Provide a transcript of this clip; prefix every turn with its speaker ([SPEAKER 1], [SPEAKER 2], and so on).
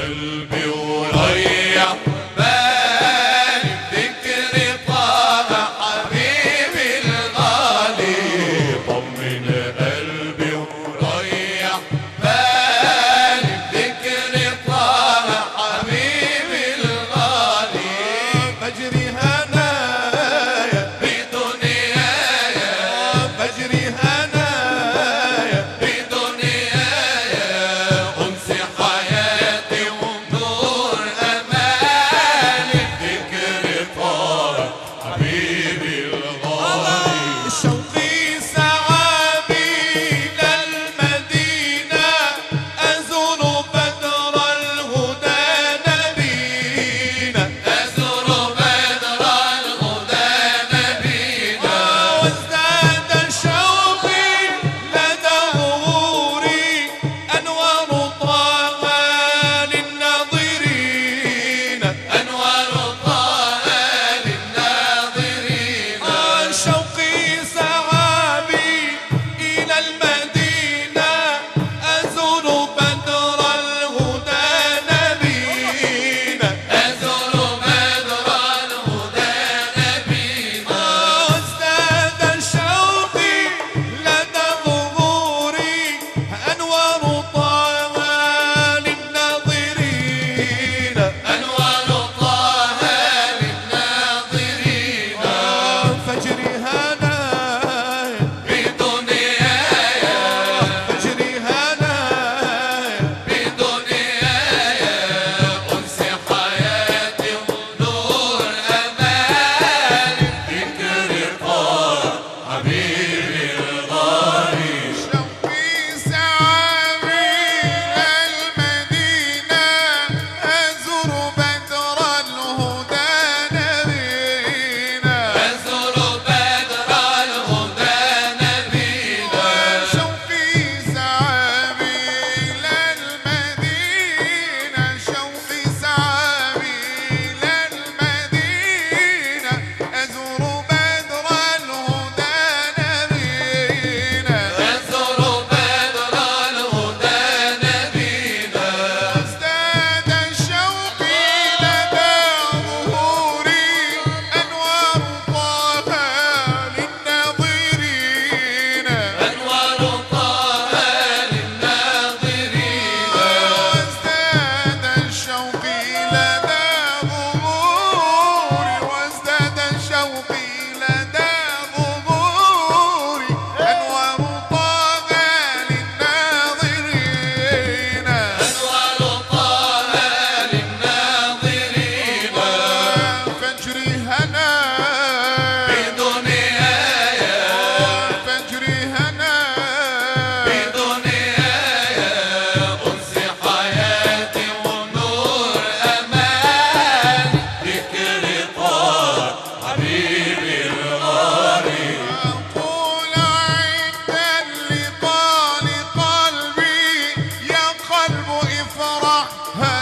[SPEAKER 1] قلبي وريح بالي بذكر طه حبيبي الغالي طمن قلبي وريح بالي بذكر طه حبيبي الغالي
[SPEAKER 2] بجري هنايا
[SPEAKER 1] بدنياي
[SPEAKER 2] بجري هنايا
[SPEAKER 1] بدنياي أنس حياتي ونور أمالي ذكر طه حبيبي الغالي
[SPEAKER 2] شوقي سعابي للمدينة أزور بدر الهدى نبينا
[SPEAKER 1] أزور بدر الهدى نبينا
[SPEAKER 2] وازداد شوقي لدى ظهوري أنوار طه للناظرين
[SPEAKER 1] أنوار طه للناظرين
[SPEAKER 2] شوقي سعابي إلى المدينة أزور بدر الهدى نبينا
[SPEAKER 1] أزور بدر الهدى نبينا
[SPEAKER 2] وازداد شوقي لدى ظهوري أنوار طه للناظرين
[SPEAKER 1] أنوار طه للناظرين
[SPEAKER 2] فجري هنايا
[SPEAKER 1] بدنياي
[SPEAKER 2] فجري هنايا
[SPEAKER 1] بدنياي أنس حياتي ونور أمالي ذكر طه حبيبي الغالي
[SPEAKER 2] شوقي سعابي المدينة أزور بدر الهدى نبينا
[SPEAKER 1] أزور بدر الهدى نبينا
[SPEAKER 2] شوقي سعابي للمدينة شوقي سعابي للمدينة أزور بدر الهدى نبينا
[SPEAKER 1] أزور بدر الهدى نبينا
[SPEAKER 2] ازداد شوقي لدى ظهوري أنوار طه للناظرين
[SPEAKER 1] أنوار طه للناظرين
[SPEAKER 2] وازداد شوقي لدى ظهوري وازداد شوقي لدى ظهوري أنوار طه للناظرين
[SPEAKER 1] أنوار طه للناظرين
[SPEAKER 2] فجري هنا
[SPEAKER 1] بدنياي
[SPEAKER 2] فجري هنا
[SPEAKER 1] بدنياي أنس حياتي ونور أمالي ذكر طه حبيبي الغالي
[SPEAKER 2] أقول عند اللقاء لقلبي يا قلب افرح